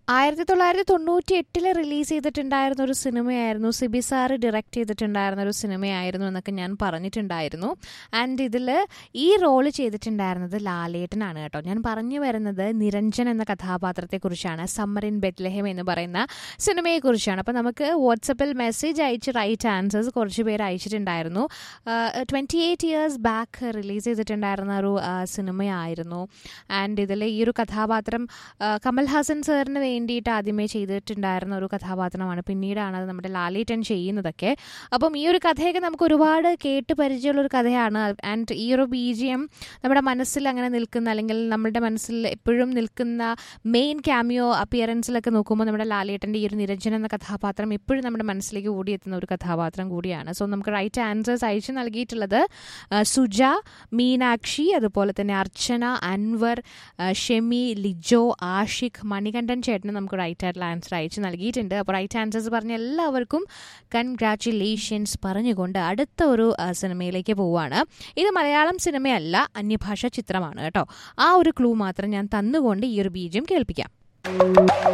ആയിരത്തി തൊള്ളായിരത്തി തൊണ്ണൂറ്റി എട്ടില് റിലീസ് ചെയ്തിട്ടുണ്ടായിരുന്ന ഒരു സിനിമയായിരുന്നു സിബി സാറ് ഡയറക്റ്റ് ചെയ്തിട്ടുണ്ടായിരുന്ന ഒരു സിനിമയായിരുന്നു എന്നൊക്കെ ഞാൻ പറഞ്ഞിട്ടുണ്ടായിരുന്നു ആൻഡ് ഇതിൽ ഈ റോള് ചെയ്തിട്ടുണ്ടായിരുന്നത് ലാലേട്ടനാണ് കേട്ടോ ഞാൻ പറഞ്ഞു വരുന്നത് നിരഞ്ജൻ എന്ന കഥാപാത്രത്തെക്കുറിച്ചാണ് സമ്മർ ഇൻ ബെത്ലഹേം എന്ന് പറയുന്ന സിനിമയെക്കുറിച്ചാണ് അപ്പോൾ നമുക്ക് വാട്സപ്പിൽ മെസ്സേജ് അയച്ച് റൈറ്റ് ആൻസേഴ്സ് കുറച്ച് പേര് അയച്ചിട്ടുണ്ടായിരുന്നു twenty eight years back release ചെയ്തിട്ടുണ്ടായിരുന്ന ഒരു ആ, സിനിമയായിരുന്നു ആൻഡ് ഇതിൽ ഈ ഒരു കഥാപാത്രം ആ, കമൽഹാസൻ സാറിന് വേണ്ടിയിട്ട് ആദ്യമേ ചെയ്തിട്ടുണ്ടായിരുന്ന ഒരു കഥാപാത്രമാണ് പിന്നീടാണ് അത് നമ്മുടെ ലാലേട്ടൻ ചെയ്യുന്നതൊക്കെ അപ്പം ഈ ഒരു കഥയൊക്കെ നമുക്ക് ഒരുപാട് കേട്ട് പരിചയമുള്ള ഒരു കഥയാണ് ആൻഡ് ഈ ഒരു ബി ജി എം നമ്മുടെ മനസ്സിൽ അങ്ങനെ നിൽക്കുന്ന അല്ലെങ്കിൽ നമ്മുടെ മനസ്സിൽ എപ്പോഴും നിൽക്കുന്ന മെയിൻ ക്യാമിയോ അപ്പിയറൻസിലൊക്കെ നോക്കുമ്പോൾ നമ്മുടെ ലാലേട്ടൻ്റെ ഈ ഒരു നിരഞ്ജൻ എന്ന കഥാപാത്രം എപ്പോഴും നമ്മുടെ മനസ്സിലേക്ക് ഓടിയെത്തുന്ന ഒരു കഥാപാത്രം കൂടിയാണ് സോ നമുക്ക് റൈറ്റ് ആൻസേഴ്സ് അയച്ചു നൽകിയിട്ടുള്ളത് ആ, സുജ മീനാക്ഷി അതുപോലെ തന്നെ അർച്ചന അൻവർ ആ, ഷെമി ലിജോ ആഷിഖ് മണികണ്ഠൻ ചേട്ടന് നമുക്ക് റൈറ്റ് ആയിട്ടുള്ള ആൻസർ അയച്ചു നൽകിയിട്ടുണ്ട് അപ്പോൾ റൈറ്റ് ആൻസേഴ്സ് പറഞ്ഞ എല്ലാവർക്കും കൺഗ്രാറ്റുലേഷൻസ് പറഞ്ഞുകൊണ്ട് അടുത്ത ഒരു ആ, സിനിമയിലേക്ക് പോവുകയാണ് ഇത് മലയാളം സിനിമയല്ല അന്യഭാഷ ചിത്രമാണ് കേട്ടോ ആ ഒരു ക്ലൂ മാത്രം ഞാൻ തന്നുകൊണ്ട് ഈ ഒരു ബീജം കേൾപ്പിക്കാം